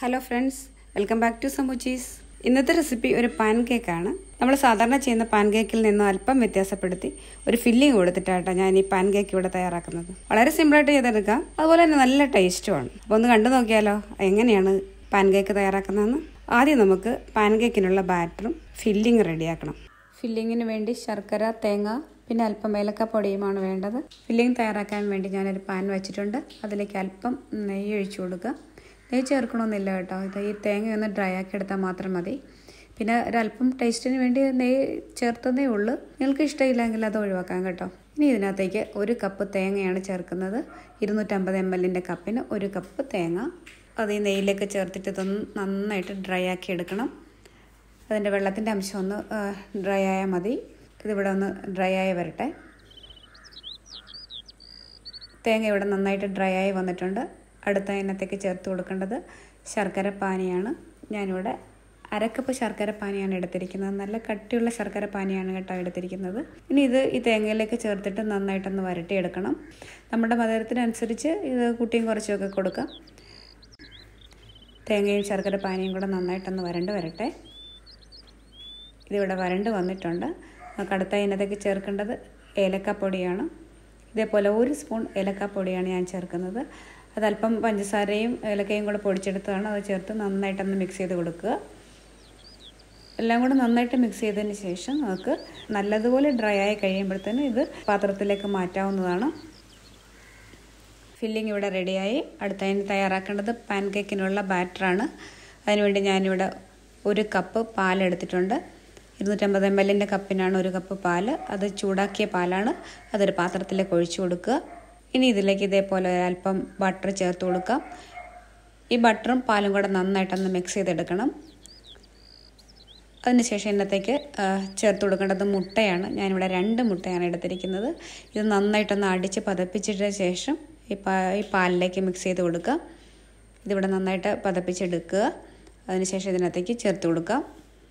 hello friends welcome back to സമൂച്ചീസ് ഇന്നത്തെ recipe ഒരു പാൻ കേക്കാണ് നമ്മൾ സാധാരണ ചെയ്യുന്ന പാൻ കേക്കിൽ നിന്ന് അല്പം വ്യത്യാസപ്പെടുത്തി ഒരു ഫില്ലിംഗ് കൊടുത്തിട്ടാട്ടോ ഞാൻ ഈ പാൻ കേക്ക് ഇവിടെ തയ്യാറാക്കുന്നത് വളരെ സിമ്പിളായിട്ട് ചെയ്തെടുക്കാം അതുപോലെ തന്നെ നല്ല ടേസ്റ്റുമാണ് അപ്പോൾ ഒന്ന് കണ്ടു നോക്കിയാലോ എങ്ങനെയാണ് പാൻ കേക്ക് തയ്യാറാക്കുന്നതെന്ന് ആദ്യം നമുക്ക് പാൻ കേക്കിനുള്ള ബാറ്ററും ഫില്ലിംഗ് റെഡിയാക്കണം ഫില്ലിങ്ങിന് വേണ്ടി ശർക്കര തേങ്ങ പിന്നെ അല്പം ഏലക്കപ്പൊടിയുമാണ് വേണ്ടത് ഫില്ലിംഗ് തയ്യാറാക്കാൻ വേണ്ടി ഞാനൊരു പാൻ വെച്ചിട്ടുണ്ട് അതിലേക്ക് അല്പം നെയ്യ് ഒഴിച്ചു കൊടുക്കുക നെയ്യ് ചേർക്കണമെന്നില്ല കേട്ടോ ഇത് ഈ തേങ്ങ ഒന്ന് ഡ്രൈ ആക്കി എടുത്താൽ മാത്രം മതി പിന്നെ ഒരല്പം ടേസ്റ്റിന് വേണ്ടി നെയ്യ് ചേർത്തതേ ഉള്ളൂ നിങ്ങൾക്ക് ഇഷ്ടമില്ലെങ്കിൽ അത് ഒഴിവാക്കാം കേട്ടോ ഇനി ഇതിനകത്തേക്ക് ഒരു കപ്പ് തേങ്ങയാണ് ചേർക്കുന്നത് ഇരുന്നൂറ്റമ്പത് എം എല്ലിൻ്റെ കപ്പിന് ഒരു കപ്പ് തേങ്ങ അത് ഈ നെയ്യിലേക്ക് ചേർത്തിട്ട് ഇതൊന്ന് നന്നായിട്ട് ഡ്രൈ ആക്കി എടുക്കണം അതിൻ്റെ വെള്ളത്തിൻ്റെ അംശം ഒന്ന് ഡ്രൈ ആയാൽ മതി ഇതിവിടെ ഒന്ന് ഡ്രൈ ആയി വരട്ടെ തേങ്ങ ഇവിടെ നന്നായിട്ട് ഡ്രൈ ആയി വന്നിട്ടുണ്ട് അടുത്ത ഇനത്തേക്ക് ചേർത്ത് കൊടുക്കേണ്ടത് ശർക്കര പാനിയാണ് ഞാനിവിടെ അരക്കപ്പ് ശർക്കര പാനിയാണ് എടുത്തിരിക്കുന്നത് നല്ല കട്ടിയുള്ള ശർക്കര പാനിയാണ് കേട്ടോ എടുത്തിരിക്കുന്നത് ഇനി ഇത് ഈ തേങ്ങയിലേക്ക് ചേർത്തിട്ട് നന്നായിട്ടൊന്ന് വരട്ടിയെടുക്കണം നമ്മുടെ മധുരത്തിനനുസരിച്ച് ഇത് കുട്ടിയും കുറച്ചൊക്കെ കൊടുക്കാം തേങ്ങയും ശർക്കര പാനിയും കൂടെ നന്നായിട്ടൊന്ന് വരണ്ട് വരട്ടെ ഇതിവിടെ വരണ്ട് വന്നിട്ടുണ്ട് നമുക്ക് അടുത്ത ഇനത്തേക്ക് ചേർക്കേണ്ടത് ഏലക്കാപ്പൊടിയാണ് ഇതേപോലെ ഒരു സ്പൂൺ ഏലക്കാപ്പൊടിയാണ് ഞാൻ ചേർക്കുന്നത് അതല്പം പഞ്ചസാരയും ഏലക്കയും കൂടെ പൊടിച്ചെടുത്താണ് അത് ചേർത്ത് നന്നായിട്ടൊന്ന് മിക്സ് ചെയ്ത് കൊടുക്കുക എല്ലാം കൂടെ നന്നായിട്ട് മിക്സ് ചെയ്തതിന് ശേഷം നമുക്ക് നല്ലതുപോലെ ഡ്രൈ ആയി കഴിയുമ്പോഴത്തേനും ഇത് പാത്രത്തിലേക്ക് മാറ്റാവുന്നതാണ് ഫില്ലിംഗ് ഇവിടെ റെഡിയായി അടുത്തതിന് തയ്യാറാക്കേണ്ടത് പാൻ കേക്കിനുള്ള ബാറ്ററാണ് അതിനുവേണ്ടി ഞാനിവിടെ ഒരു കപ്പ് പാലെടുത്തിട്ടുണ്ട് ഇരുന്നൂറ്റമ്പത് എം എല്ലിൻ്റെ കപ്പിനാണ് ഒരു കപ്പ് പാല് അത് ചൂടാക്കിയ പാലാണ് അതൊരു പാത്രത്തിലേക്ക് ഒഴിച്ചു കൊടുക്കുക ഇനി ഇതിലേക്ക് ഇതേപോലെ ഒരല്പം ബട്ടർ ചേർത്ത് കൊടുക്കാം ഈ ബട്ടറും പാലും കൂടെ നന്നായിട്ടൊന്ന് മിക്സ് ചെയ്തെടുക്കണം അതിനുശേഷം ഇന്നത്തേക്ക് ചേർത്ത് കൊടുക്കേണ്ടത് മുട്ടയാണ് ഞാനിവിടെ രണ്ട് മുട്ടയാണ് എടുത്തിരിക്കുന്നത് ഇത് നന്നായിട്ടൊന്ന് അടിച്ച് പതപ്പിച്ചിട്ട ശേഷം ഈ പാ ഈ പാലിലേക്ക് മിക്സ് ചെയ്ത് കൊടുക്കുക ഇതിവിടെ നന്നായിട്ട് പതപ്പിച്ചെടുക്കുക അതിനുശേഷം ഇതിനകത്തേക്ക് ചേർത്ത് കൊടുക്കാം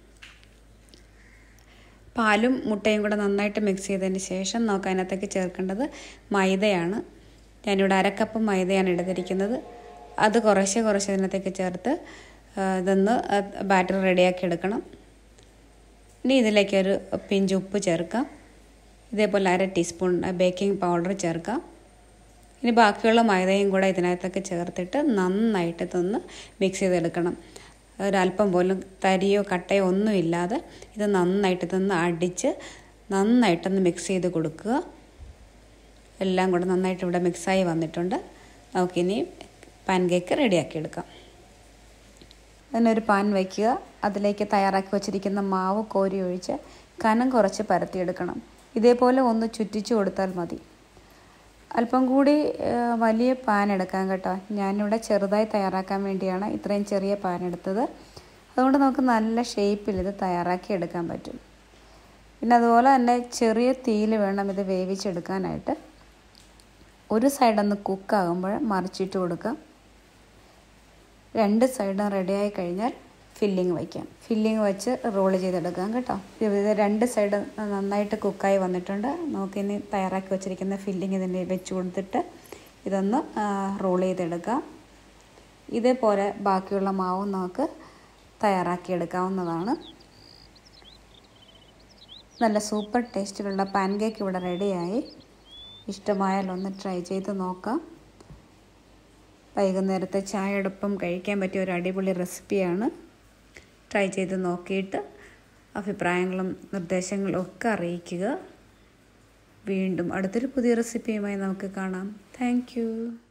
പാലും മുട്ടയും കൂടെ നന്നായിട്ട് മിക്സ് ചെയ്തതിന് ശേഷം നമുക്ക് അതിനകത്തേക്ക് ചേർക്കേണ്ടത് മൈദയാണ് ഞാനിവിടെ അരക്കപ്പ് മൈദയാണ് എടുത്തിരിക്കുന്നത് അത് കുറേശ്ശെ കുറച്ച് ഇതിനകത്തേക്ക് ചേർത്ത് ഇതൊന്ന് ബാറ്റർ റെഡിയാക്കി എടുക്കണം ഇനി ഇതിലേക്ക് ഒരു പിഞ്ച് ഉപ്പ് ചേർക്കാം ഇതേപോലെ അര ടീസ്പൂൺ ബേക്കിംഗ് പൗഡർ ചേർക്കാം ഇനി ബാക്കിയുള്ള മൈദയും കൂടെ ഇതിനകത്തൊക്കെ ചേർത്തിട്ട് നന്നായിട്ട് ഇതൊന്ന് മിക്സ് ചെയ്തെടുക്കണം ഒരല്പം പോലും തരിയോ കട്ടയോ ഒന്നും ഇല്ലാതെ ഇത് നന്നായിട്ട് ഇതൊന്ന് അടിച്ച് നന്നായിട്ടൊന്ന് മിക്സ് ചെയ്ത് കൊടുക്കുക എല്ലാം കൂടെ നന്നായിട്ട് ഇവിടെ മിക്സായി വന്നിട്ടുണ്ട് നമുക്കിനി പാൻ കേക്ക് റെഡിയാക്കി എടുക്കാം അതിനൊരു പാൻ വയ്ക്കുക അതിലേക്ക് തയ്യാറാക്കി വച്ചിരിക്കുന്ന മാവ് കോരി ഒഴിച്ച് കനം കുറച്ച് പരത്തിയെടുക്കണം ഇതേപോലെ ഒന്ന് ചുറ്റിച്ചു കൊടുത്താൽ മതി അല്പം കൂടി വലിയ പാൻ എടുക്കാം കേട്ടോ ഞാനിവിടെ ചെറുതായി തയ്യാറാക്കാൻ വേണ്ടിയാണ് ഇത്രയും ചെറിയ പാൻ എടുത്തത് അതുകൊണ്ട് നമുക്ക് നല്ല ഷേപ്പിൽ ഇത് തയ്യാറാക്കി എടുക്കാൻ പറ്റും പിന്നെ അതുപോലെ തന്നെ ചെറിയ തീയിൽ വേണം ഇത് വേവിച്ചെടുക്കാനായിട്ട് ഒരു സൈഡൊന്ന് കുക്കാകുമ്പോൾ മറിച്ചിട്ട് കൊടുക്കാം രണ്ട് സൈഡും റെഡിയായി കഴിഞ്ഞാൽ ഫില്ലിങ് വയ്ക്കാം ഫില്ലിങ് വെച്ച് റോൾ ചെയ്തെടുക്കാം കേട്ടോ ഇത് രണ്ട് സൈഡ് നന്നായിട്ട് കുക്കായി വന്നിട്ടുണ്ട് നമുക്കിനി തയ്യാറാക്കി വെച്ചിരിക്കുന്ന ഫില്ലിങ് ഇതിന് വെച്ച് കൊടുത്തിട്ട് ഇതൊന്ന് റോൾ ചെയ്തെടുക്കാം ഇതേപോലെ ബാക്കിയുള്ള മാവും നമുക്ക് തയ്യാറാക്കി എടുക്കാവുന്നതാണ് നല്ല സൂപ്പർ ടേസ്റ്റിലുള്ള പാൻ കേക്ക് ഇവിടെ റെഡിയായി ഇഷ്ടമായാൽ ഒന്ന് ട്രൈ ചെയ്ത് നോക്കാം വൈകുന്നേരത്തെ ചായയോടൊപ്പം കഴിക്കാൻ പറ്റിയ ഒരു അടിപൊളി റെസിപ്പിയാണ് ട്രൈ ചെയ്ത് നോക്കിയിട്ട് അഭിപ്രായങ്ങളും നിർദ്ദേശങ്ങളും ഒക്കെ അറിയിക്കുക വീണ്ടും അടുത്തൊരു പുതിയ റെസിപ്പിയുമായി നമുക്ക് കാണാം താങ്ക്